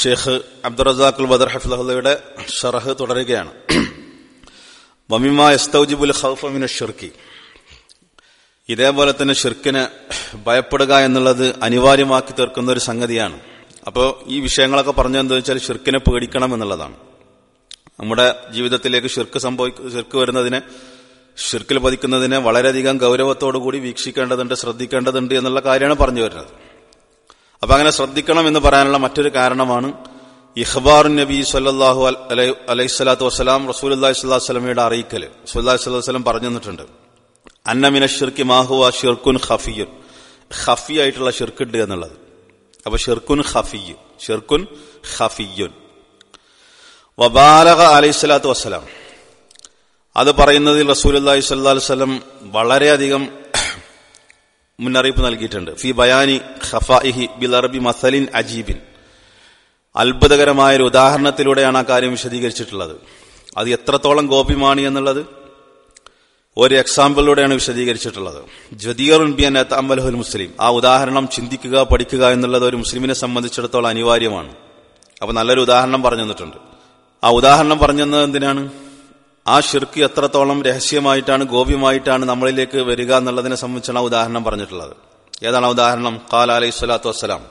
ഷെയ്ഖ് അബ്ദുറസാഖുൽ ബദർ ഹഫ്ലഹുല്ലയുടെ ഷറഹ് തുടരുകയാണ് വമിമ എസ്തൗജിബുൽ ഖൗഫമിന ഷിർക്കി ഇതേപോലെ തന്നെ ഷിർക്കിന് ഭയപ്പെടുക എന്നുള്ളത് അനിവാര്യമാക്കി തീർക്കുന്ന ഒരു സംഗതിയാണ് അപ്പോൾ ഈ വിഷയങ്ങളൊക്കെ പറഞ്ഞതെന്താ വെച്ചാൽ ഷിർക്കിനെ പേടിക്കണം എന്നുള്ളതാണ് നമ്മുടെ ജീവിതത്തിലേക്ക് ഷിർക്ക് സംഭവിക്ക ഷിർക്ക് വരുന്നതിനെ ഷിർക്കിൽ പതിക്കുന്നതിനെ വളരെയധികം ഗൗരവത്തോടുകൂടി വീക്ഷിക്കേണ്ടതുണ്ട് ശ്രദ്ധിക്കേണ്ടതുണ്ട് എന്നുള്ള കാര്യമാണ് പറഞ്ഞു വരുന്നത് അപ്പൊ അങ്ങനെ ശ്രദ്ധിക്കണം എന്ന് പറയാനുള്ള മറ്റൊരു കാരണമാണ് ഇഖ്ബാർ നബി സല്ലാഹു അലൈഹി സ്വലാത്തു വസ്സലാം റസൂൽ അള്ളാഹി സ്വല്ലാഹു സ്വലമയുടെ അറിയിക്കൽ റസൂൽ സ്വല്ലാഹു വസ്ലം പറഞ്ഞു തന്നിട്ടുണ്ട് അന്നമിന ഷിർക്കി മാഹുവ ഷിർക്കുൻ ഖഫിയുൻ ഖഫി ആയിട്ടുള്ള ഷിർക്കുണ്ട് എന്നുള്ളത് അപ്പൊ ഷിർക്കുൻ ഖഫിയു ഷിർക്കുൻ ഖഫിയുൻ വബാലക അലൈഹി സ്വലാത്തു വസ്സലാം അത് പറയുന്നതിൽ റസൂൽ അള്ളാഹി സ്വല്ലാ വസ്ലം വളരെയധികം മുന്നറിയിപ്പ് നൽകിയിട്ടുണ്ട് ഫി ബയാനി ഖഫാഇഹി ബിൽ അറബി മസലിൻ അജീബിൻ അത്ഭുതകരമായ ഒരു ഉദാഹരണത്തിലൂടെയാണ് ആ കാര്യം വിശദീകരിച്ചിട്ടുള്ളത് അത് എത്രത്തോളം ഗോപിമാണി എന്നുള്ളത് ഒരു എക്സാമ്പിളിലൂടെയാണ് വിശദീകരിച്ചിട്ടുള്ളത് ജദീറുൻ ബിയൻ അമ്മലഹുൽ മുസ്ലിം ആ ഉദാഹരണം ചിന്തിക്കുക പഠിക്കുക എന്നുള്ളത് ഒരു മുസ്ലിമിനെ സംബന്ധിച്ചിടത്തോളം അനിവാര്യമാണ് അപ്പൊ നല്ലൊരു ഉദാഹരണം പറഞ്ഞു തന്നിട്ടുണ്ട് ആ ഉദാഹരണം പറഞ്ഞു തന്നത് എന്തിനാണ് ആ ഷിർക്ക് എത്രത്തോളം രഹസ്യമായിട്ടാണ് ഗോപ്യമായിട്ടാണ് നമ്മളിലേക്ക് വരിക എന്നുള്ളതിനെ സംബന്ധിച്ചാണ് ആ ഉദാഹരണം പറഞ്ഞിട്ടുള്ളത് ഏതാണ് ആ ഉദാഹരണം കാല അലൈഹി സ്വലാത്തു വസ്സലാം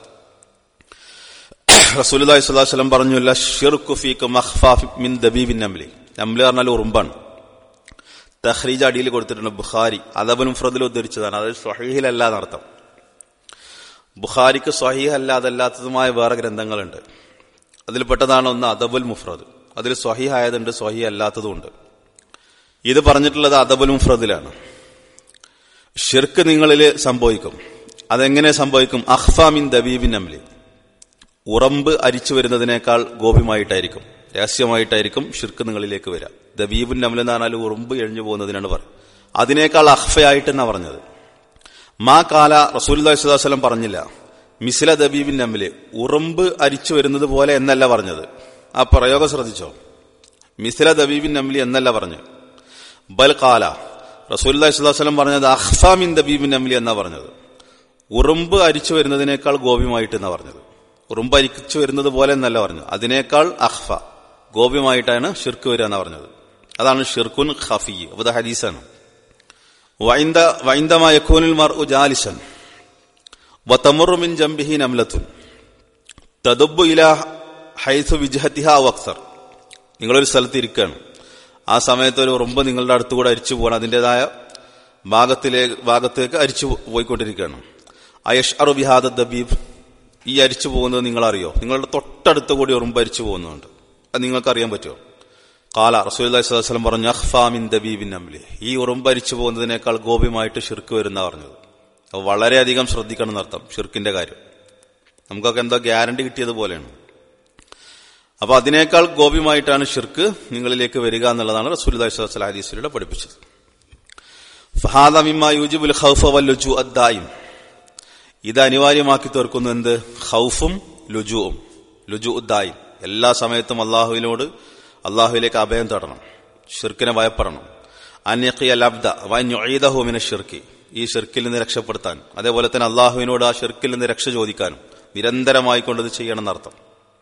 റസൂലി സ്വലാസ്ലം പറഞ്ഞു മിൻ ദബീബിൻ നംലി നംലി പറഞ്ഞാൽ ഉറുമ്പാണ് തഹ്രീജ് അടിയിൽ കൊടുത്തിട്ടുണ്ട് ബുഖാരി അദബുൽ മുഫ്രദിൽ ഉദ്ധരിച്ചതാണ് അതായത് സ്വഹീഹിലല്ല എന്നർത്ഥം ബുഖാരിക്ക് സ്വഹീഹ് അല്ലാതല്ലാത്തതുമായ വേറെ ഗ്രന്ഥങ്ങളുണ്ട് അതിൽപ്പെട്ടതാണ് ഒന്ന് അദബുൽ മുഫ്രദ് അതിൽ സ്വഹീഹ് ആയതുണ്ട് സ്വഹീഹ് അല്ലാത്തതുമുണ്ട് ഇത് പറഞ്ഞിട്ടുള്ളത് അദബുൽ മുഫ്രദിലാണ് ഷിർക്ക് നിങ്ങളിൽ സംഭവിക്കും അതെങ്ങനെ സംഭവിക്കും അഹ്ഫാമിൻ ദബീബിൻ അമ്ലി ഉറമ്പ് അരിച്ചു വരുന്നതിനേക്കാൾ ഗോപ്യമായിട്ടായിരിക്കും രഹസ്യമായിട്ടായിരിക്കും ഷിർക്ക് നിങ്ങളിലേക്ക് വരിക ദബീബുൻ നമൽ എന്ന് പറഞ്ഞാൽ ഉറുമ്പ് എഴിഞ്ഞു പോകുന്നതിനാണ് പറയുന്നത് അതിനേക്കാൾ അഹ്ഫയായിട്ടെന്നാ പറഞ്ഞത് മാ കാല റസൂൽ പറഞ്ഞില്ല മിസില ദബീബിൻ നമ്മില് ഉറുമ്പ് അരിച്ചു വരുന്നത് പോലെ എന്നല്ല പറഞ്ഞത് ആ പ്രയോഗം ശ്രദ്ധിച്ചോ മിസില ദബീബിൻ നമ്ലി എന്നല്ല പറഞ്ഞു ബൽ കാല റസൂൽ വസ്ലം പറഞ്ഞത് അഹ്ഫാമിൻ ദബീബിൻ നമ്ലി എന്നാ പറഞ്ഞത് ഉറുമ്പ് അരിച്ചു വരുന്നതിനേക്കാൾ ഗോപ്യമായിട്ട് എന്നാ പറഞ്ഞത് ഉറുമ്പ് അരിച്ചു വരുന്നത് പോലെ എന്നല്ല പറഞ്ഞത് അതിനേക്കാൾ അഹ്ഫ ഗോപ്യമായിട്ടാണ് ഷിർക്ക് വരിക എന്നാ പറഞ്ഞത് അതാണ് ഷിർക്കുൻ ഖഫി അത് ഹദീസാണ് വൈന്ദമയക്കൂനിൽ മർ ജാലിസൻ വതമുറുമിൻ ജംബിഹി നംലത്തുൻ തദുബു ഇല ഹൈസു വിജഹത്തിഹ വക്സർ നിങ്ങളൊരു സ്ഥലത്ത് ഇരിക്കുകയാണ് ആ സമയത്ത് ഒരു ഉറുമ്പ് നിങ്ങളുടെ അടുത്തുകൂടെ അരിച്ചു പോകണം അതിൻ്റെതായ ഭാഗത്തിലേക്ക് ഭാഗത്തേക്ക് അരിച്ചു പോയിക്കൊണ്ടിരിക്കുകയാണ് അയഷ് അറു ബിഹാദ ദബീബ് ഈ അരിച്ചു പോകുന്നത് നിങ്ങൾ അറിയോ നിങ്ങളുടെ തൊട്ടടുത്ത് കൂടി ഉറുമ്പ് അരിച്ചു പോകുന്നുണ്ട് അത് നിങ്ങൾക്ക് അറിയാൻ പറ്റുമോ കാല റസൂല്ലം പറഞ്ഞു അഹ്ഫാമിൻ ദബീബിൻ അമ്ലി ഈ ഉറുമ്പ് അരിച്ചു പോകുന്നതിനേക്കാൾ ഗോപ്യമായിട്ട് ഷിർക്ക് വരുന്ന പറഞ്ഞത് അപ്പോൾ വളരെയധികം ശ്രദ്ധിക്കണം എന്നർത്ഥം ഷിർക്കിന്റെ കാര്യം നമുക്കൊക്കെ എന്തോ ഗ്യാരണ്ടി കിട്ടിയതുപോലെയാണ് അപ്പൊ അതിനേക്കാൾ ഗോപ്യമായിട്ടാണ് ഷിർക്ക് നിങ്ങളിലേക്ക് വരിക എന്നുള്ളതാണ് റസൂൽ ഹദീസിലൂടെ പഠിപ്പിച്ചത് യൂജിബുൽ ഖൗഫ വല്ലുജു അദ്ദായും ഇത് അനിവാര്യമാക്കി തീർക്കുന്നു എന്ത് ഹൗഫും ലുജുവും ലുജു ഉദ്ദായും എല്ലാ സമയത്തും അള്ളാഹുവിനോട് അള്ളാഹുവിലേക്ക് അഭയം തേടണം ഷിർക്കിനെ ഭയപ്പെടണം അന്യഖിയ ലബ്ദ വൈദ്യുമിനെ ഷിർക്കി ഈ ഷിർക്കിൽ നിന്ന് രക്ഷപ്പെടുത്താൻ അതേപോലെ തന്നെ അള്ളാഹുവിനോട് ആ ഷിർക്കിൽ നിന്ന് രക്ഷ ചോദിക്കാനും നിരന്തരമായി കൊണ്ടത് ചെയ്യണം എന്നർത്ഥം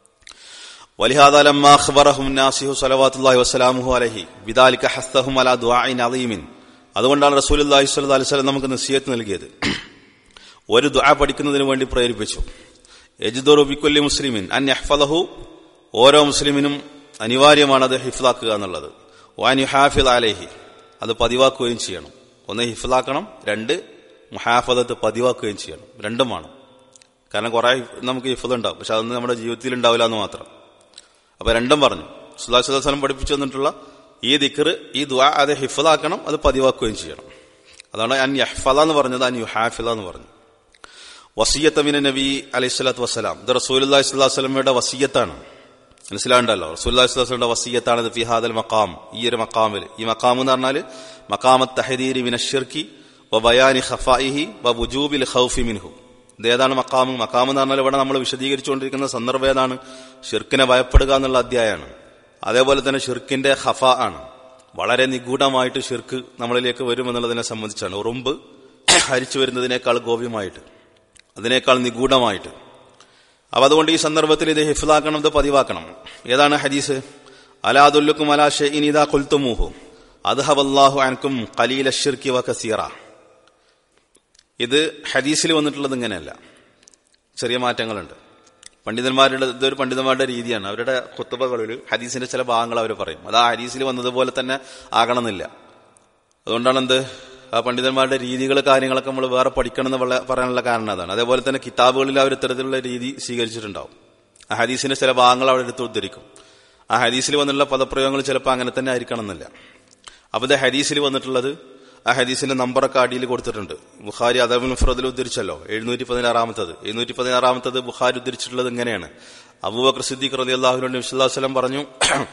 അതുകൊണ്ടാണ് റസൂൽ അലൈഹി സ്വലം നമുക്ക് നസീയത്ത് നൽകിയത് ഒരു ദുആ പഠിക്കുന്നതിന് വേണ്ടി പ്രേരിപ്പിച്ചു യജിദുറു ബിക്കുല്ലി മുസ്ലിമിൻ അൻ യഹ്ഫലഹു ഓരോ മുസ്ലിമിനും അനിവാര്യമാണ് അത് ഹിഫ്ലാക്കുക എന്നുള്ളത് വാൻ യുഹാഫിദ് അലേഹി അത് പതിവാക്കുകയും ചെയ്യണം ഒന്ന് ഹിഫ്ലാക്കണം രണ്ട് മുഹാഫദത്ത് പതിവാക്കുകയും ചെയ്യണം രണ്ടും വേണം കാരണം കുറെ നമുക്ക് ഹിഫദ് ഉണ്ടാവും പക്ഷെ അതൊന്നും നമ്മുടെ ജീവിതത്തിൽ ഉണ്ടാവില്ല എന്ന് മാത്രം അപ്പൊ രണ്ടും പറഞ്ഞു സുല്ലാസ്വലം പഠിപ്പിച്ചു തന്നിട്ടുള്ള ഈ ദിക്കർ ഈ ദ്വാ അത് ഹിഫദാക്കണം അത് പതിവാക്കുകയും ചെയ്യണം അതാണ് അൻ യഹ്ഫല എന്ന് പറഞ്ഞത് അൻ യുഹാഫില എന്ന് പറഞ്ഞു വസീയത്തമിന നബി അലൈഹി സ്വലാത്തു വസ്സലാം ഇത് റസൂൽ അള്ളാഹി സ്വലാഹു വസ്ലമയുടെ വസീയത്താണ് മനസ്സിലാണ്ടല്ലോ റസൂല്ലാസ്ലാസ്ലയുടെ വസീയത്താണ് ഫിഹാദൽ മക്കാം ഈ ഒരു മക്കാമിൽ ഈ മക്കാം എന്ന് പറഞ്ഞാൽ മക്കാമത്ത് തഹദീരി മിനഷിർക്കി വ ബയാനി ഖഫായിഹി വ ബുജൂബിൽ ഖൗഫി മിൻഹു ഇതേതാണ് മക്കാമ് മക്കാം എന്ന് പറഞ്ഞാൽ ഇവിടെ നമ്മൾ വിശദീകരിച്ചുകൊണ്ടിരിക്കുന്ന സന്ദർഭം ഏതാണ് ഷിർക്കിനെ ഭയപ്പെടുക എന്നുള്ള അധ്യായമാണ് അതേപോലെ തന്നെ ഷിർക്കിന്റെ ഖഫ ആണ് വളരെ നിഗൂഢമായിട്ട് ഷിർക്ക് നമ്മളിലേക്ക് വരും എന്നുള്ളതിനെ സംബന്ധിച്ചാണ് ഉറുമ്പ് ഹരിച്ചു വരുന്നതിനേക്കാൾ ഗോപ്യമായിട്ട് അതിനേക്കാൾ നിഗൂഢമായിട്ട് അപ്പൊ അതുകൊണ്ട് ഈ സന്ദർഭത്തിൽ ഇത് ഹിഫ്ലാക്കണം ഇത് പതിവാക്കണം ഏതാണ് ഹദീസ് അലാദുല്ലുക്കും അലാ ഷെയ്നിദാ കൊൽത്തുമൂഹു അദ്ഹബല്ലാഹു അൻകും കലീല ഷിർക്കി വ കസീറ ഇത് ഹദീസിൽ വന്നിട്ടുള്ളത് ഇങ്ങനെയല്ല ചെറിയ മാറ്റങ്ങളുണ്ട് പണ്ഡിതന്മാരുടെ ഇതൊരു പണ്ഡിതന്മാരുടെ രീതിയാണ് അവരുടെ കുത്തുബകളിൽ ഹദീസിന്റെ ചില ഭാഗങ്ങൾ അവർ പറയും അത് ആ ഹദീസിൽ വന്നതുപോലെ തന്നെ ആകണമെന്നില്ല അതുകൊണ്ടാണ് എന്ത് ആ പണ്ഡിതന്മാരുടെ രീതികൾ കാര്യങ്ങളൊക്കെ നമ്മൾ വേറെ പഠിക്കണം എന്ന് വള- പറയാനുള്ള കാരണം അതാണ് അതേപോലെ തന്നെ കിതാബുകളിൽ അവർ ഇത്തരത്തിലുള്ള രീതി സ്വീകരിച്ചിട്ടുണ്ടാവും ആ ഹദീസിന്റെ ചില ഭാഗങ്ങൾ അവിടെ എടുത്ത് ഉദ്ധരിക്കും ആ ഹദീസിൽ വന്നുള്ള പദപ്രയോഗങ്ങൾ ചിലപ്പോൾ അങ്ങനെ തന്നെ ആയിരിക്കണം എന്നില്ല അപ്പൊ ഇത് ഹദീസിൽ വന്നിട്ടുള്ളത് ആ ഹദീസിന്റെ നമ്പറൊക്കെ അടിയിൽ കൊടുത്തിട്ടുണ്ട് ബുഖാരി അദബുൽ മുഫ്രദിൽ ഉദ്ധരിച്ചല്ലോ എഴുന്നൂറ്റി പതിനാറാമത്തത് എഴുന്നൂറ്റി പതിനാറാമത്തത് ബുഖാരി ഉദ്ധരിച്ചിട്ടുള്ളത് ഇങ്ങനെയാണ് അബൂബക്കർ സിദ്ദീഖ് റലി അള്ളാഹുലി വസ്ലാം പറഞ്ഞു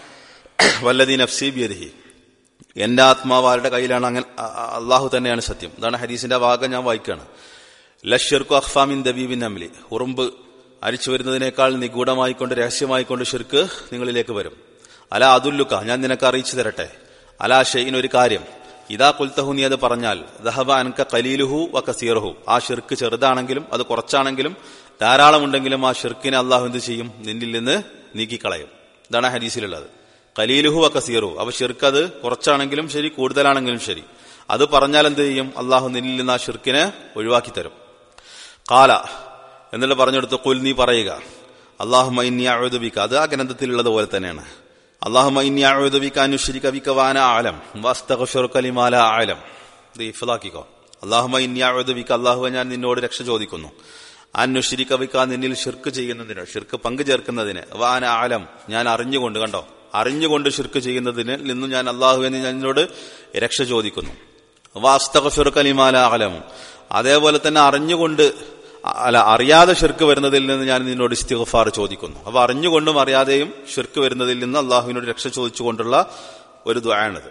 വല്ലദീൻ അഫ്സി ബിയദിഹി എന്റെ ആത്മാവ് ആരുടെ കയ്യിലാണ് അങ്ങനെ അ- അ- അള്ളാഹു തന്നെയാണ് സത്യം ഇതാണ് ഹദീസിന്റെ ഭാഗം ഞാൻ വായിക്കുകയാണ് ലഷ്യർക്കു അഖ്ഫാമിൻ ദബീബിൻ അമ്ലി ഉറുമ്പ് അരിച്ചു വരുന്നതിനേക്കാൾ നിഗൂഢമായിക്കൊണ്ട് രഹസ്യമായിക്കൊണ്ട് ഷിർക്ക് നിങ്ങളിലേക്ക് വരും അല അതുല്ലുക്ക ഞാൻ നിനക്ക് അറിയിച്ചു തരട്ടെ അലാ ഷെയ്ൻ ഒരു കാര്യം ഇതാ കുൽത്തഹു നീ അത് പറഞ്ഞാൽ ദഹബ അൻക കലീലുഹു വ കസീറഹു ആ ഷിർക്ക് ചെറുതാണെങ്കിലും അത് കുറച്ചാണെങ്കിലും ധാരാളമുണ്ടെങ്കിലും ആ ഷിർക്കിനെ അള്ളാഹു എന്ത് ചെയ്യും നിന്നിൽ നിന്ന് നീക്കിക്കളയും ഇതാണ് ഹദീസിലുള്ളത് കലീലുഹു വ കസീറു അപ്പൊ ഷിർക്ക് അത് കുറച്ചാണെങ്കിലും ശരി കൂടുതലാണെങ്കിലും ശരി അത് പറഞ്ഞാൽ എന്ത് ചെയ്യും അള്ളാഹു നിന്നിൽ നിന്ന് ആ ഷിർക്കിനെ ഒഴിവാക്കി തരും കാല എന്നുള്ള പറഞ്ഞെടുത്ത് കുൽ നീ പറയുക അള്ളാഹു മൈന്യാഴുദബിക്ക അത് ആ ഗ്രന്ഥത്തിലുള്ളത് പോലെ തന്നെയാണ് അള്ളാഹു മൈന്യാഴുദബിക്ക അനുശ്രിക വാന ആലം വാസ്തകലിമാല ആലം ഇത് ഇഫലാക്കിക്കോ അള്ളാഹു മൈന്യാഴുദബിക്ക അള്ളാഹു ഞാൻ നിന്നോട് രക്ഷ ചോദിക്കുന്നു അന്വേഷിരിക്കവിക്ക നിന്നിൽ ഷിർക്ക് ചെയ്യുന്നതിന് ഷിർക്ക് പങ്കു ചേർക്കുന്നതിന് വാന ആലം ഞാൻ അറിഞ്ഞുകൊണ്ട് കണ്ടോ അറിഞ്ഞുകൊണ്ട് ഷിർക്ക് ചെയ്യുന്നതിന് നിന്നും ഞാൻ അള്ളാഹുവിന് ഞാൻ നിന്നോട് രക്ഷ ചോദിക്കുന്നു വാസ്തകലിമാല ആലം അതേപോലെ തന്നെ അറിഞ്ഞുകൊണ്ട് അല്ല അറിയാതെ ഷിർക്ക് വരുന്നതിൽ നിന്ന് ഞാൻ നിന്നോട് ഇസ്തിഗ്ഫാർ ചോദിക്കുന്നു അപ്പൊ അറിഞ്ഞുകൊണ്ടും അറിയാതെയും ഷിർക്ക് വരുന്നതിൽ നിന്ന് അള്ളാഹുവിനോട് രക്ഷ ചോദിച്ചുകൊണ്ടുള്ള ഒരു ദ്വായാണിത്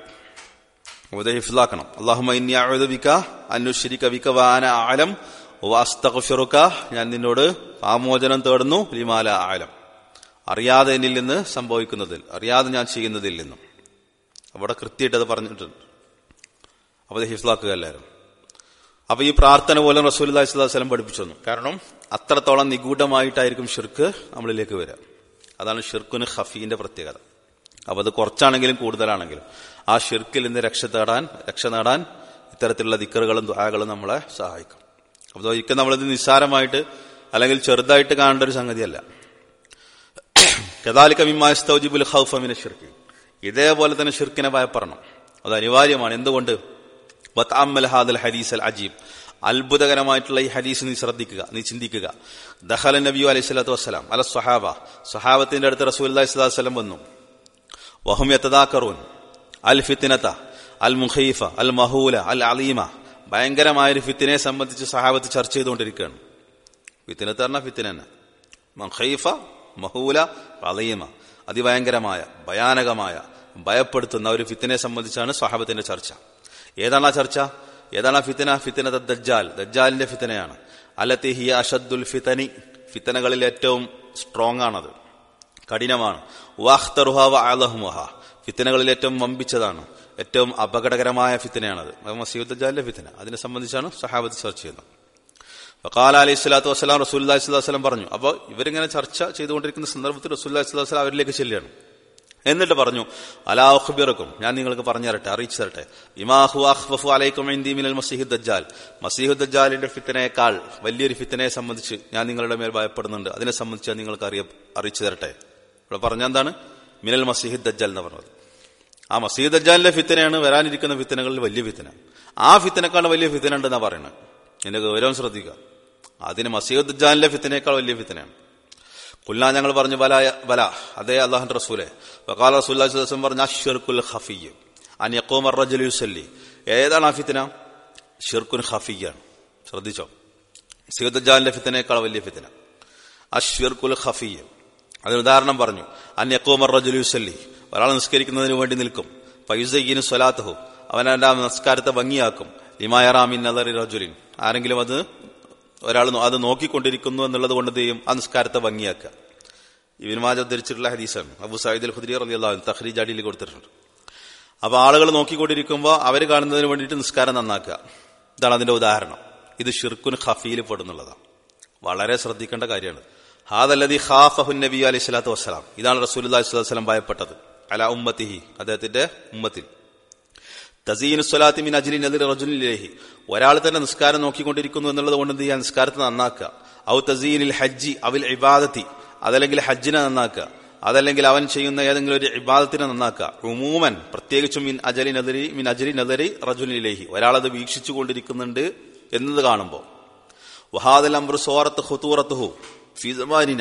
ഇത് ഹിഫ്ലാക്കണം അള്ളാഹുബിക്ക അന്വേഷിരിക്ക വിക വാന ആലം വാസ്തകഫിറുക്ക ഞാൻ നിന്നോട് പാമോചനം തേടുന്നു ലിമാല ആലം അറിയാതെ എന്നിൽ നിന്ന് സംഭവിക്കുന്നതിൽ അറിയാതെ ഞാൻ ചെയ്യുന്നതിൽ നിന്നും അവിടെ കൃത്യമായിട്ട് അത് പറഞ്ഞിട്ടുണ്ട് അപ്പൊ അത് ഹിഫ്ലാക്കുക എല്ലാവരും അപ്പൊ ഈ പ്രാർത്ഥന പോലും റസൂൽ അള്ളാഹിസ്വലം പഠിപ്പിച്ചു തന്നു കാരണം അത്രത്തോളം നിഗൂഢമായിട്ടായിരിക്കും ഷിർക്ക് നമ്മളിലേക്ക് വരിക അതാണ് ഷിർക്കുന് ഹഫീന്റെ പ്രത്യേകത അപ്പൊ അത് കുറച്ചാണെങ്കിലും കൂടുതലാണെങ്കിലും ആ ഷിർക്കിൽ നിന്ന് രക്ഷ തേടാൻ രക്ഷ നേടാൻ ഇത്തരത്തിലുള്ള ദിക്കറുകളും ദ്വാകളും നമ്മളെ സഹായിക്കും അപ്പൊ ഒരിക്കലും നമ്മളിത് നിസ്സാരമായിട്ട് അല്ലെങ്കിൽ ചെറുതായിട്ട് കാണേണ്ട ഒരു സംഗതിയല്ല കദാലിക വിമാസ്തൗജിബുൽ ഹൗഫമിന് ഷിർക്ക് ഇതേപോലെ തന്നെ ഷിർക്കിനെ ഭയപ്പെടണം അത് അനിവാര്യമാണ് എന്തുകൊണ്ട് വത്താമൽ ഹാദൽ ഹദീസ് അൽ അജീബ് അത്ഭുതകരമായിട്ടുള്ള ഈ ഹദീസ് നീ ശ്രദ്ധിക്കുക നീ ചിന്തിക്കുക ദഹല നബി അലൈഹി സ്വലാത്തു വസ്സലാം അല സ്വഹാബ സ്വഹാബത്തിന്റെ അടുത്ത് റസൂൽ അലൈഹി സ്വലാത്തു വസ്ലം വന്നു വഹും യത്തദാക്കറൂൻ അൽ ഫിത്തിനത്ത അൽ മുഖീഫ അൽ മഹൂല അൽ അലീമ ഭയങ്കരമായൊരു ഫിത്തിനെ സംബന്ധിച്ച് സഹാബത്ത് ചർച്ച ചെയ്തുകൊണ്ടിരിക്കുകയാണ് ഫിത്തിനത്ത് പറഞ്ഞ ഫിത്തിന തന്നെ മഖൈഫ മഹൂല അലീമ അതിഭയങ്കരമായ ഭയാനകമായ ഭയപ്പെടുത്തുന്ന ഒരു ഫിത്തിനെ സംബന്ധിച്ചാണ് സ്വഹാബത്തിന്റെ ചർച്ച ഏതാണ് ആ ചർച്ച ഏതാണ് ആ ഫിത്തന ഫിത്തന ദജ്ജാൽ ദജ്ജാലിന്റെ ഫിത്തനയാണ് അല്ലത്തി ഹിയ അഷദ്ദുൽ ഫിത്തനി ഫിത്തനകളിൽ ഏറ്റവും സ്ട്രോങ് ആണത് കഠിനമാണ് വാഖ്തറുഹ വഅലഹുമഹ ഫിത്തനകളിൽ ഏറ്റവും വമ്പിച്ചതാണ് ഏറ്റവും അപകടകരമായ ഫിത്തനയാണത് അത് മസീദ് ദജ്ജാലിന്റെ ഫിത്തന അതിനെ സംബന്ധിച്ചാണ് സഹാബത്ത് ചർച്ച ചെയ്യുന്നത് വക്കാല അലൈഹി സ്വലാത്തു വസ്സലാം റസൂൽ വസ്ലാം പറഞ്ഞു അപ്പോൾ ഇവരിങ്ങനെ ചർച്ച ചെയ്തുകൊണ്ടിരിക്കുന്ന സന്ദർഭത്തിൽ റസൂൽ വസ്ലാം അവരിലേക്ക് ചെല്ലുകയാണ് എന്നിട്ട് പറഞ്ഞു അലാഹുബിറക്കും ഞാൻ നിങ്ങൾക്ക് പറഞ്ഞു തരട്ടെ അറിയിച്ചു തരട്ടെ ഇമാഹു അഹ്ഫു അലൈക്കും ഇന്ത്യമിനൽ മസീഹ് ദജ്ജാൽ മസീഹു ദജ്ജാലിന്റെ ഫിത്തനേക്കാൾ വലിയൊരു ഫിത്തനയെ സംബന്ധിച്ച് ഞാൻ നിങ്ങളുടെ മേൽ ഭയപ്പെടുന്നുണ്ട് അതിനെ സംബന്ധിച്ച് ഞാൻ നിങ്ങൾക്ക് അറിയ അറിയിച്ചു തരട്ടെ ഇവിടെ പറഞ്ഞ എന്താണ് മിനൽ മസീഹ് ദജ്ജാൽ എന്ന് പറഞ്ഞത് ആ മസീഹ് ദജ്ജാലിന്റെ ഫിത്തനയാണ് വരാനിരിക്കുന്ന ഫിത്തനകളിൽ വലിയ ഫിത്തന ആ ഫിത്തനേക്കാൾ വലിയ ഫിത്തന ഉണ്ടെന്നാ പറയുന്നത് എന്റെ ഗൗരവം ശ്രദ്ധിക്കുക അതിന് മസീഹ് ദജ്ജാലിന്റെ ഫിത്തനേക്കാൾ വലിയ ഫിത്തനയാണ് കുല്ലാ ഞങ്ങൾ പറഞ്ഞു ബല ബല അതേ അള്ളാഹു റസൂലെ വക്കാൽ റസൂല്ലാസ്വലം പറഞ്ഞ ഷിർക്കുൽ ഖഫിയ് അനിയക്കോമർ റജലുസല്ലി ഏതാണ് ആ ഫിത്തന ഷിർക്കുൻ ഖഫിയാണ് ശ്രദ്ധിച്ചോ സീദജാലിന്റെ ഫിത്തനേക്കാൾ വലിയ ഫിത്തന അഷിർക്കുൽ ഖഫിയ് അതിന് ഉദാഹരണം പറഞ്ഞു അന്യക്കോമർ റജലുസല്ലി ഒരാൾ നിസ്കരിക്കുന്നതിന് വേണ്ടി നിൽക്കും പൈസയ്യന് സ്വലാത്തഹു അവൻ അവന്റെ നമസ്കാരത്തെ ഭംഗിയാക്കും ലിമായറാമിൻ നദറി റജുലിൻ ആരെങ്കിലും അത് ഒരാൾ അത് നോക്കിക്കൊണ്ടിരിക്കുന്നു എന്നുള്ളത് കൊണ്ട് ചെയ്യും ആ നിസ്കാരത്തെ ഭംഗിയാക്കുക ഇവനുമാജ ഉദ്ധരിച്ചിട്ടുള്ള ഹദീസാണ് അബു സയ്യിദ് അൽ ഖുദ്രി അള്ളാഹു തഖ്രീജ് അടിയിൽ കൊടുത്തിട്ടുണ്ട് അപ്പൊ ആളുകൾ നോക്കിക്കൊണ്ടിരിക്കുമ്പോൾ അവർ കാണുന്നതിന് വേണ്ടിയിട്ട് നിസ്കാരം നന്നാക്കുക ഇതാണ് അതിന്റെ ഉദാഹരണം ഇത് ഷിർക്കുൻ ഖഫീൽ പെടുന്നുള്ളതാണ് വളരെ ശ്രദ്ധിക്കേണ്ട കാര്യമാണ് ഹാദല്ലതി ഖാഫഹു നബി അലൈഹി സ്വലാത്തു വസ്സലാം ഇതാണ് റസൂൽ അലൈഹി സ്വലം ഭയപ്പെട്ടത് അല ഉമ്മത്തിഹി അദ്ദേഹത്തിന്റെ ഉമ്മത്തിൽ തസീനു സ്വലാത്തി മിൻ അജ്ലി നദിർ റജുലിലേഹി ഒരാൾ തന്നെ നിസ്കാരം നോക്കിക്കൊണ്ടിരിക്കുന്നു എന്നുള്ളത് കൊണ്ട് എന്ത് ചെയ്യാൻ നിസ്കാരത്തെ നന്നാക്കുക ഔ തസീനിൽ ഹജ്ജി അവിൽ ഇബാദത്തി അതല്ലെങ്കിൽ ഹജ്ജിനെ നന്നാക്കുക അതല്ലെങ്കിൽ അവൻ ചെയ്യുന്ന ഏതെങ്കിലും ഒരു ഇബാദത്തിനെ നന്നാക്കുക ഉമൂമൻ പ്രത്യേകിച്ചും മിൻ അജലി നദരി മിൻ അജലി നദരി റജുലിലേഹി ഒരാളത് വീക്ഷിച്ചു കൊണ്ടിരിക്കുന്നുണ്ട് എന്നത് കാണുമ്പോൾ വഹാദൽ അംറു സോറത്ത് ഹുത്തൂറത്തുഹു ഫിസമാനിന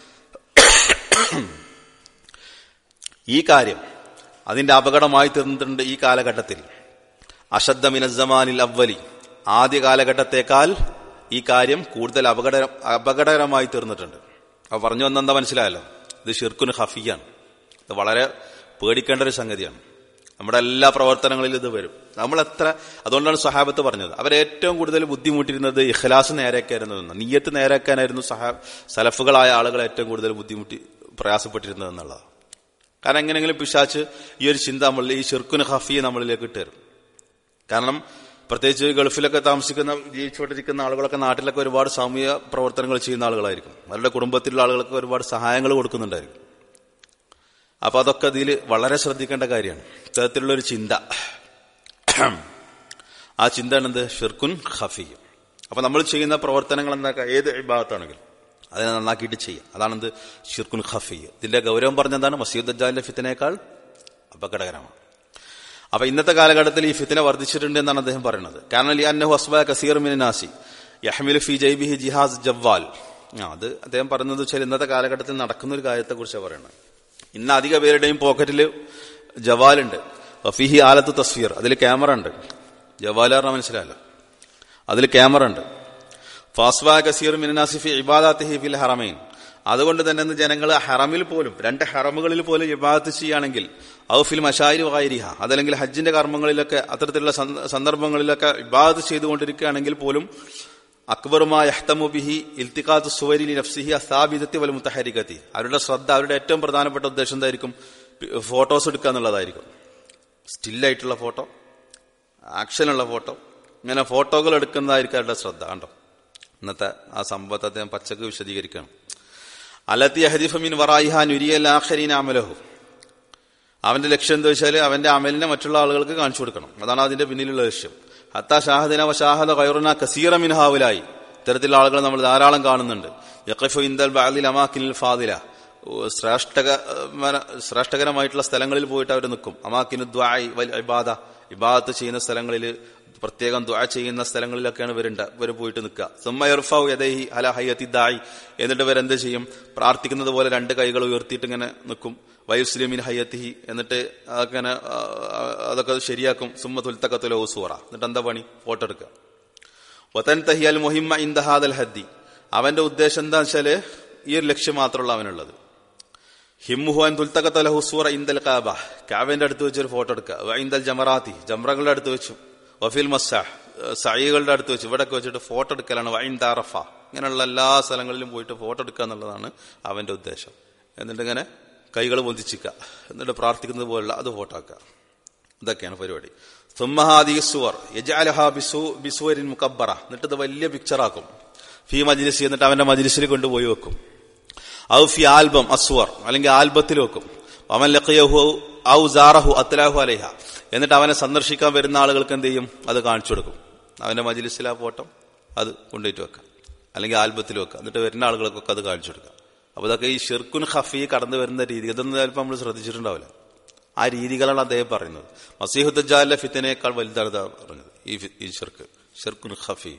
ഈ കാര്യം അതിന്റെ അപകടമായി തീർന്നിട്ടുണ്ട് ഈ കാലഘട്ടത്തിൽ അശദ്ദ മിനസമാനിൽ അവലി ആദ്യ കാലഘട്ടത്തെക്കാൾ ഈ കാര്യം കൂടുതൽ അപകട അപകടകരമായി തീർന്നിട്ടുണ്ട് അപ്പൊ പറഞ്ഞു വന്നെന്താ മനസ്സിലായല്ലോ ഇത് ഷിർക്കുന് ഹഫിയാണ് ഇത് വളരെ പേടിക്കേണ്ട ഒരു സംഗതിയാണ് നമ്മുടെ എല്ലാ പ്രവർത്തനങ്ങളിലും ഇത് വരും നമ്മൾ എത്ര അതുകൊണ്ടാണ് സഹാബത്ത് പറഞ്ഞത് അവരേറ്റവും കൂടുതൽ ബുദ്ധിമുട്ടിയിരുന്നത് ഇഖ്ലാസ് നേരെയാക്കായിരുന്നു നീയത്ത് നേരെയാക്കാനായിരുന്നു സഹാ സലഫുകളായ ആളുകൾ ഏറ്റവും കൂടുതൽ ബുദ്ധിമുട്ടി പ്രയാസപ്പെട്ടിരുന്നത് എന്നുള്ളതാണ് കാരണം എങ്ങനെയെങ്കിലും പിശാച്ച് ഈ ഒരു ചിന്ത നമ്മളിൽ ഈ ഷിർക്കുന് ഹഫിയെ നമ്മളിലേക്ക് ഇട്ടുതരും കാരണം പ്രത്യേകിച്ച് ഗൾഫിലൊക്കെ താമസിക്കുന്ന ജീവിച്ചുകൊണ്ടിരിക്കുന്ന ആളുകളൊക്കെ നാട്ടിലൊക്കെ ഒരുപാട് സാമൂഹ്യ പ്രവർത്തനങ്ങൾ ചെയ്യുന്ന ആളുകളായിരിക്കും അവരുടെ കുടുംബത്തിലുള്ള ആളുകൾക്ക് ഒരുപാട് സഹായങ്ങൾ കൊടുക്കുന്നുണ്ടായിരിക്കും അപ്പൊ അതൊക്കെ ഇതിൽ വളരെ ശ്രദ്ധിക്കേണ്ട കാര്യമാണ് ഇത്തരത്തിലുള്ള ഒരു ചിന്ത ആ ചിന്ത എന്ത് ഷിർക്കുൻ ഖഫിയും അപ്പൊ നമ്മൾ ചെയ്യുന്ന പ്രവർത്തനങ്ങൾ എന്താ ഏത് വിഭാഗത്താണെങ്കിലും അതിനെ നന്നാക്കിയിട്ട് ചെയ്യാം അതാണെന്ത് ഷിർക്കുൻ ഖഫി ഇതിന്റെ ഗൗരവം പറഞ്ഞെന്താണ് മസീദ് അജാലിന്റെ ഫിത്തിനേക്കാൾ അപകടകരമാണ് അപ്പൊ ഇന്നത്തെ കാലഘട്ടത്തിൽ ഈ ഫിത്തിന വർദ്ധിച്ചിട്ടുണ്ട് എന്നാണ് അദ്ദേഹം പറയുന്നത് കാരണം ലി അന്നഹു അസ്ബ കസീർ മിനാസി യഹ്മിൽ ഫി ജൈബിഹി ജിഹാസ് ജവ്വാൽ ആ അത് അദ്ദേഹം പറയുന്നത് വെച്ചാൽ ഇന്നത്തെ കാലഘട്ടത്തിൽ നടക്കുന്ന ഒരു കാര്യത്തെ കുറിച്ചാണ് പറയുന്നത് ഇന്ന് അധിക പേരുടെയും പോക്കറ്റിൽ ജവാലുണ്ട് ഫിഹി ആലത്ത് തസ്വീർ അതിൽ ക്യാമറ ഉണ്ട് ജവാൽ പറഞ്ഞാൽ മനസ്സിലായല്ലോ അതിൽ ക്യാമറ ഉണ്ട് ഫാസ്ബ കസീർ മിനാസിഫി ഇബാദാത്തിഹി ഫിൽ ഹറമൈൻ അതുകൊണ്ട് തന്നെ ഇന്ന് ജനങ്ങൾ ഹറമിൽ പോലും രണ്ട് ഹറമുകളിൽ പോലും ഇബാദത്ത് ചെയ്യുകയാണെങ്കിൽ ഔഫിൽ മഷാരി വായിരിഹ അതല്ലെങ്കിൽ ഹജ്ജിന്റെ കർമ്മങ്ങളിലൊക്കെ അത്തരത്തിലുള്ള സന്ദർഭങ്ങളിലൊക്കെ ഇബാദത്ത് ചെയ്തുകൊണ്ടിരിക്കുകയാണെങ്കിൽ പോലും അക്ബറുമായ ബിഹി ഇൽത്തിഖാത്ത് സുവരി നഫ്സിഹി അസാബിദത്തി വൽ മുത്തഹരിക്കത്തി അവരുടെ ശ്രദ്ധ അവരുടെ ഏറ്റവും പ്രധാനപ്പെട്ട ഉദ്ദേശം എന്തായിരിക്കും ഫോട്ടോസ് എടുക്കുക എന്നുള്ളതായിരിക്കും സ്റ്റില്ലായിട്ടുള്ള ഫോട്ടോ ആക്ഷനുള്ള ഫോട്ടോ ഇങ്ങനെ ഫോട്ടോകൾ എടുക്കുന്നതായിരിക്കും അവരുടെ ശ്രദ്ധ കണ്ടോ ഇന്നത്തെ ആ സംഭവത്തെ അദ്ദേഹം പച്ചക്ക് വിശദീകരിക്കണം അലത്തി ഹരിഫമിൻ വറായിഹാൻ ഉരിയൽ ആഖരീൻ അമലഹു അവന്റെ ലക്ഷ്യം എന്താ വെച്ചാൽ അവന്റെ അമലിനെ മറ്റുള്ള ആളുകൾക്ക് കാണിച്ചു കൊടുക്കണം അതാണ് അതിന്റെ പിന്നിലുള്ള ലക്ഷ്യം ഹത്ത ഷാഹദിന വഷാഹദ ഖൈറുന കസീറ മിൻ ഹാവുലായി ഇത്തരത്തിലുള്ള ആളുകൾ നമ്മൾ ധാരാളം കാണുന്നുണ്ട് യഖഫു ഇന്ദൽ ബഅദിൽ അമാക്കിനിൽ ഫാദില ശ്രേഷ്ഠക ശ്രേഷ്ഠകരമായിട്ടുള്ള സ്ഥലങ്ങളിൽ പോയിട്ട് അവർ നിൽക്കും അമാക്കിനു ദ്വായി വൽ ഇബാദ ഇബാദത്ത് ചെയ്യുന്ന സ്ഥലങ്ങളിൽ പ്രത്യേകം ദ്വാ ചെയ്യുന്ന സ്ഥലങ്ങളിലൊക്കെയാണ് ഇവരുണ്ട് ഇവർ പോയിട്ട് നിൽക്കുക സുമ്മയർഫാവ് യദഹി അല ഹയ്യത്തിദ്ദായി എന്നിട്ട് ഇവരെന്ത് ചെയ്യും പ്രാർത്ഥിക്കുന്നത് പോലെ രണ്ട് കൈകൾ ഉയർത്തിയിട്ട് ഇങ്ങനെ നിൽക്കും വയുസ്ലിമിൻ ഹയ്യത്തിഹി എന്നിട്ട് അങ്ങനെ അതൊക്കെ ശരിയാക്കും സുമ്മ തുൽത്തക്കത്തുല ഓസുറ എന്നിട്ട് എന്താ പണി ഫോട്ടോ എടുക്കുക വതൻ തഹിയൽ മുഹിമ്മ ഇന്ദഹാദൽ ഹദ്ദി അവന്റെ ഉദ്ദേശം എന്താ വെച്ചാല് ഈ ഒരു ലക്ഷ്യം മാത്രമുള്ള അവനുള്ളത് ഹിമ്മുഹുൻ തുൽത്തക്കത്തല ഹുസൂറ ഇന്ദൽ കാബ കാബന്റെ അടുത്ത് വെച്ച് ഒരു ഫോട്ടോ എടുക്കുക ഇന്ദൽ ജമറാത്തി ജമറകളുടെ അടുത്ത് വെച്ചു വഫിൽ മസ്സാഹ് സൈകളുടെ അടുത്ത് വെച്ച് ഇവിടെയൊക്കെ വെച്ചിട്ട് ഫോട്ടോ എടുക്കലാണ് വൈൻ താറഫ ഇങ്ങനെയുള്ള എല്ലാ സ്ഥലങ്ങളിലും പോയിട്ട് ഫോട്ടോ എടുക്കുക എന്നുള്ളതാണ് അവന്റെ ഉദ്ദേശം എന്നിട്ട് ഇങ്ങനെ കൈകൾ പൊന്തിച്ചിക്കുക എന്നിട്ട് പ്രാർത്ഥിക്കുന്നത് പോലുള്ള അത് ഫോട്ടോ ആക്കുക ഇതൊക്കെയാണ് പരിപാടി സുമ്മഹാദി സുവർ യജാലഹ ബിസു ബിസുവരിൻ മുക്കബ്ബറ എന്നിട്ട് ഇത് വലിയ പിക്ചറാക്കും ഫി മജിലിസ് എന്നിട്ട് അവന്റെ മജിലിസിൽ കൊണ്ടുപോയി വെക്കും ഔ ഫി ആൽബം അസ്വർ അല്ലെങ്കിൽ ആൽബത്തിൽ വെക്കും അവൻ ലഖയഹു ഔ സാറഹു അത്തലാഹു അലൈഹ എന്നിട്ട് അവനെ സന്ദർശിക്കാൻ വരുന്ന ആളുകൾക്ക് എന്ത് ചെയ്യും അത് കാണിച്ചു കൊടുക്കും അവന്റെ മജിലിസിൽ ആ ഫോട്ടോ അത് കൊണ്ടുപോയിട്ട് വെക്കാം അല്ലെങ്കിൽ ആൽബത്തിൽ വെക്കാം എന്നിട്ട് വരുന്ന ആളുകൾക്കൊക്കെ അത് കാണിച്ചു കൊടുക്കാം അപ്പൊ ഇതൊക്കെ ഈ ഷിർക്കുൻ ഹഫി കടന്നു വരുന്ന രീതി ഇതൊന്നും ചിലപ്പോൾ നമ്മൾ ശ്രദ്ധിച്ചിട്ടുണ്ടാവില്ല ആ രീതികളാണ് അദ്ദേഹം പറയുന്നത് മസീഹുദ്ദാലിലെ ഫിത്തിനേക്കാൾ വലുതാണ് പറഞ്ഞത് ഈ ഈ ഷിർക്ക് ഷിർക്കുൻ ഹഫി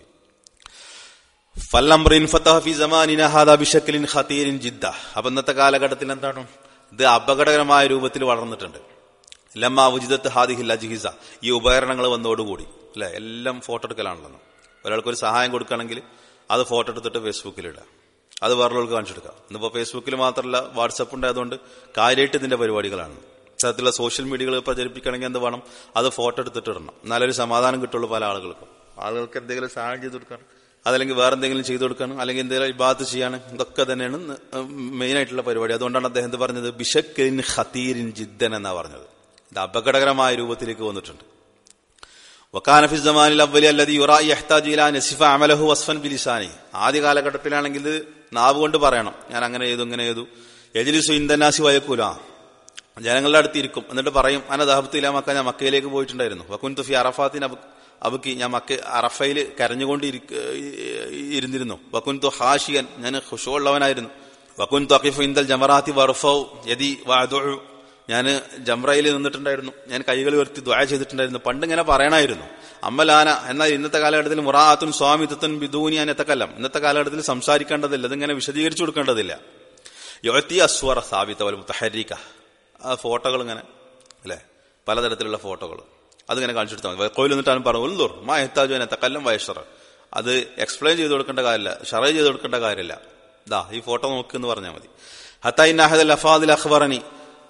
ഫല്ലംറിൻ ഫത്തഹഫി സമാനിന ഹാദ ബിഷക്കലിൻ ഖതീരിൻ ജിദ്ദ അപ്പൊ ഇന്നത്തെ കാലഘട്ടത്തിൽ എന്താണ് ഇത് അപകടകരമായ രൂപത്തിൽ വളർന്നിട്ടുണ്ട് ലമ്മ ഉജിതത്ത് ഹാദിഹിൽ അജിഹിസ ഈ ഉപകരണങ്ങൾ വന്നോടുകൂടി അല്ലെ എല്ലാം ഫോട്ടോ എടുക്കലാണല്ലോ ഒരാൾക്ക് ഒരു സഹായം കൊടുക്കുകയാണെങ്കിൽ അത് ഫോട്ടോ എടുത്തിട്ട് ഫേസ്ബുക്കിലിടുക അത് വേറൊരാൾക്ക് കാണിച്ചെടുക്കാം ഇന്നിപ്പോ ഫേസ്ബുക്കിൽ മാത്രമല്ല വാട്സപ്പ് ഉണ്ടായതുകൊണ്ട് കാര്യമായിട്ട് ഇതിന്റെ പരിപാടികളാണ് ഇത്തരത്തിലുള്ള സോഷ്യൽ മീഡിയകൾ പ്രചരിപ്പിക്കണമെങ്കിൽ എന്ത് വേണം അത് ഫോട്ടോ എടുത്തിട്ട് ഇടണം എന്നാലൊരു സമാധാനം കിട്ടുള്ളൂ പല ആളുകൾക്കും ആളുകൾക്ക് എന്തെങ്കിലും സഹായം ചെയ്ത് കൊടുക്കണം അതല്ലെങ്കിൽ വേറെ എന്തെങ്കിലും ചെയ്തു കൊടുക്കണം അല്ലെങ്കിൽ എന്തെങ്കിലും ഇബാത്ത് ചെയ്യാണ് ഇതൊക്കെ തന്നെയാണ് മെയിൻ ആയിട്ടുള്ള പരിപാടി അതുകൊണ്ടാണ് അദ്ദേഹം എന്ത് പറഞ്ഞത് ബിഷക്കിൻ ഖത്തീരിൻ ജിദ്ദൻ എന്നാ പറഞ്ഞത് ഇത് അപകടകരമായ രൂപത്തിലേക്ക് വന്നിട്ടുണ്ട് വക്കാന ഫി സമാനിൽ അവലി അല്ലതി യുറായി യഹ്താജ് ഇലാ നസിഫ അമലഹു വസ്ഫൻ ബിലിസാനി ആദ്യ കാലഘട്ടത്തിലാണെങ്കിൽ ഇത് നാവ് കൊണ്ട് പറയണം ഞാൻ അങ്ങനെ ചെയ്തു ഇങ്ങനെ ചെയ്തു യജിലിസു ഇന്ദനാസി വയക്കൂല ജനങ്ങളുടെ അടുത്ത് ഇരിക്കും എന്നിട്ട് പറയും അന ദഹബത്തില മക്ക ഞാൻ മക്കയിലേക്ക് പോയിട്ടുണ്ടായിരുന്നു വക്കുൻ തുഫി അറഫാത്തിന് അബുക്കി ഞാൻ മക്ക അറഫയിൽ കരഞ്ഞുകൊണ്ട് ഇരിക്ക- ഇരുന്നിരുന്നു വക്കുൻ തു ഹാഷിയൻ ഞാൻ ഖുഷുള്ളവനായിരുന്നു വക്കുൻ തു ഇന്ദൽ ജമറാത്തി വർഫൌ യദി വാദു ഞാൻ ജംറയിൽ നിന്നിട്ടുണ്ടായിരുന്നു ഞാൻ കൈകൾ ഉയർത്തി ദ്വായ ചെയ്തിട്ടുണ്ടായിരുന്നു പണ്ട് ഇങ്ങനെ പറയണമായിരുന്നു അമ്മലാന എന്നാൽ ഇന്നത്തെ കാലഘട്ടത്തിൽ മുറാത്തുൻ സ്വാമിത്വൻ ബിദൂനിയാൻ എത്തക്കല്ലാം ഇന്നത്തെ കാലഘട്ടത്തിൽ സംസാരിക്കേണ്ടതില്ല ഇതിങ്ങനെ വിശദീകരിച്ചു കൊടുക്കേണ്ടതില്ല യുവത്തി അസ്വറ സ്ഥാപിത പോലെ മുത്തഹരിക്ക ആ ഫോട്ടോകൾ ഇങ്ങനെ അല്ലെ പലതരത്തിലുള്ള ഫോട്ടോകൾ അതിങ്ങനെ കാണിച്ചു കൊടുത്താൽ മതി കോയിൽ നിന്നിട്ടാണ് പറഞ്ഞു ഉള്ളൂർ മാ എത്താജു എന്നെ തക്കല്ലം വയസ്സറ അത് എക്സ്പ്ലെയിൻ ചെയ്ത് കൊടുക്കേണ്ട കാര്യമില്ല ഷറ ചെയ്ത് കൊടുക്കേണ്ട കാര്യമില്ല ദാ ഈ ഫോട്ടോ നോക്ക് എന്ന് പറഞ്ഞാൽ മതി ഹത്തായി നാഹദൽ അഫാദിൽ അഖ്ബറനി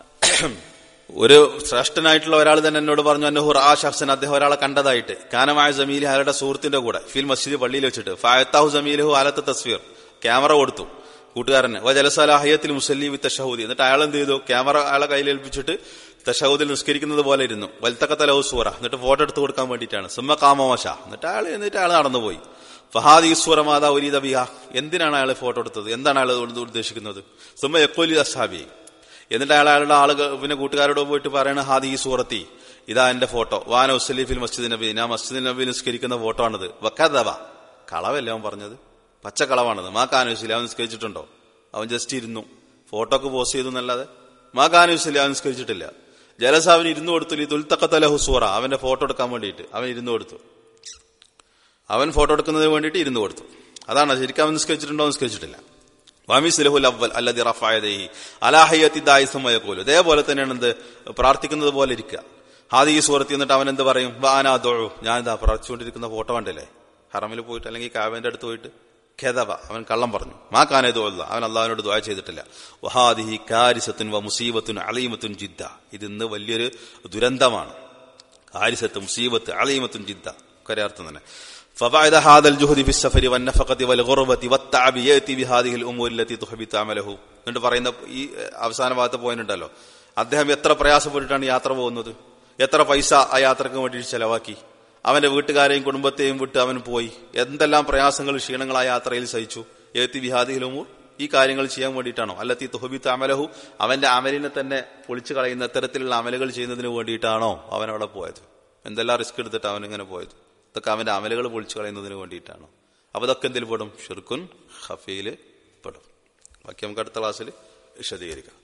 ഒരു ശ്രേഷ്ഠനായിട്ടുള്ള ഒരാൾ തന്നെ എന്നോട് പറഞ്ഞു അന്നഹുർ ആ ഷഖ്സൻ അദ്ദേഹം ഒരാളെ കണ്ടതായിട്ട് കാനമായ ജമീലി അയാളുടെ സുഹൃത്തിന്റെ കൂടെ ഫിൽ മസ്ജിദ് പള്ളിയിൽ വെച്ചിട്ട് ഫായത്താഹു ജമീലഹു ആലത്ത് തസ്വീർ ക്യാമറ കൊടുത്തു കൂട്ടുകാരന് വ ജലസലാഹയത്തിൽ മുസല്ലി വി തഷഹൂദി എന്നിട്ട് അയാൾ എന്ത് ചെയ്തു ക്യാമറ അയാളെ കയ്യിൽ ഏൽപ്പിച്ചിട്ട് തഷഹൂദിൽ നിസ്കരിക്കുന്നത് പോലെ ഇരുന്നു വൽത്തക്കത്ത ലഹു സൂറ എന്നിട്ട് ഫോട്ടോ എടുത്ത് കൊടുക്കാൻ വേണ്ടിയിട്ടാണ് സുമ്മ കാമോശ എന്നിട്ട് അയാൾ എന്നിട്ട് അയാൾ നടന്നുപോയി ഫഹാദ് ഈശ്വര മാതാ ഒരീത ബിഹ എന്തിനാണ് അയാൾ ഫോട്ടോ എടുത്തത് എന്താണ് അയാൾ അതുകൊണ്ട് ഉദ്ദേശിക്കുന്നത് സുമ്മ എക്കോലി അസാബി എന്നിട്ട് അയാൾ അയാളുടെ ആളുകൾ പിന്നെ കൂട്ടുകാരോട് പോയിട്ട് പറയണ ഹാദി ഈ സൂറത്തി ഇതാ എന്റെ ഫോട്ടോ വാന ഉസ്ലീഫിൽ മസ്ജിദ് നബി ഞാൻ മസ്ജിദ് നബി നിസ്കരിക്കുന്ന ഫോട്ടോ ആണിത് വക്കാദവ കളവല്ലേ അവൻ പറഞ്ഞത് പച്ചക്കളവാണത് മാ കാനുസില്ല അവൻ നിസ്കരിച്ചിട്ടുണ്ടോ അവൻ ജസ്റ്റ് ഇരുന്നു ഫോട്ടോക്ക് പോസ്റ്റ് ചെയ്തു എന്നല്ലാതെ മാ കാനുസില്ല അവൻ നിസ്കരിച്ചിട്ടില്ല ജലസാവിന് ഇരുന്നു കൊടുത്തു തുൽത്തക്കത്തലഹു സൂറ അവന്റെ ഫോട്ടോ എടുക്കാൻ വേണ്ടിയിട്ട് അവൻ ഇരുന്നു കൊടുത്തു അവൻ ഫോട്ടോ എടുക്കുന്നതിന് വേണ്ടിയിട്ട് ഇരുന്നു കൊടുത്തു അതാണ് ശരിക്കും അവൻ നിസ്കരിച്ചിട്ടുണ്ടോ നിസ്കരിച്ചിട്ടില്ല വാമിസ്ലഹുൽ അവൽ അല്ലതി റഫായതഹി അലാഹയ്യത്തി ദായിസം വയക്കോലു ഇതേപോലെ തന്നെയാണ് എന്ത് പ്രാർത്ഥിക്കുന്നത് പോലെ ഇരിക്കുക ഹാദി ഈ സൂറത്തി എന്നിട്ട് അവൻ എന്ത് പറയും വാനാ ദോഴു ഞാൻ ഇതാ പ്രാർത്ഥിച്ചുകൊണ്ടിരിക്കുന്ന ഫോട്ടോ കണ്ടില്ലേ ഹറമിൽ പോയിട്ട് അല്ലെങ്കിൽ കാവന്റെ അടുത്ത് പോയിട്ട് ഖേദവ അവൻ കള്ളം പറഞ്ഞു മാ കാനേ തോല്ല അവൻ അള്ളാഹുവിനോട് ദ്വായ ചെയ്തിട്ടില്ല വഹാദിഹി കാരിസത്തുൻ വ മുസീബത്തുൻ അലീമത്തുൻ ജിദ്ദ ഇത് ഇന്ന് വലിയൊരു ദുരന്തമാണ് കാരിസത്ത് മുസീബത്ത് അലീമത്തുൻ ജിദ്ദ കരയാർത്ഥം തന്നെ فبعد هذا الجهد في السفر والنفقة والغربة والتعب يأتي بهذه الأمور التي تحبط عمله എന്നിട്ട് പറയുന്ന ഈ അവസാന ഭാഗത്ത് പോയിന്റ് ഉണ്ടല്ലോ അദ്ദേഹം എത്ര പ്രയാസപ്പെട്ടിട്ടാണ് യാത്ര പോകുന്നത് എത്ര പൈസ ആ യാത്രക്ക് വേണ്ടി ചെലവാക്കി അവന്റെ വീട്ടുകാരെയും കുടുംബത്തെയും വിട്ട് അവൻ പോയി എന്തെല്ലാം പ്രയാസങ്ങൾ ക്ഷീണങ്ങൾ ആ യാത്രയിൽ സഹിച്ചു ഏത്തി വിഹാദിഹിലുമൂർ ഈ കാര്യങ്ങൾ ചെയ്യാൻ വേണ്ടിയിട്ടാണോ അല്ലത്തി തുഹബിത്ത് അമലഹു അവന്റെ അമലിനെ തന്നെ പൊളിച്ചു കളയുന്ന ഇത്തരത്തിലുള്ള അമലുകൾ ചെയ്യുന്നതിന് വേണ്ടിയിട്ടാണോ അവൻ അവിടെ പോയത് എന്തെല്ലാം റിസ്ക് എടുത്തിട്ട് അവൻ ഇങ്ങനെ പോയത് ഇതൊക്കെ അവന്റെ അമലുകൾ പൊളിച്ചു കളയുന്നതിന് വേണ്ടിയിട്ടാണോ അപ്പൊ ഇതൊക്കെ എന്തിൽ പെടും ഷിർക്കുൻ ഹഫീല് പെടും ബാക്കി നമുക്ക് അടുത്ത ക്ലാസ്സിൽ വിശദീകരിക്കാം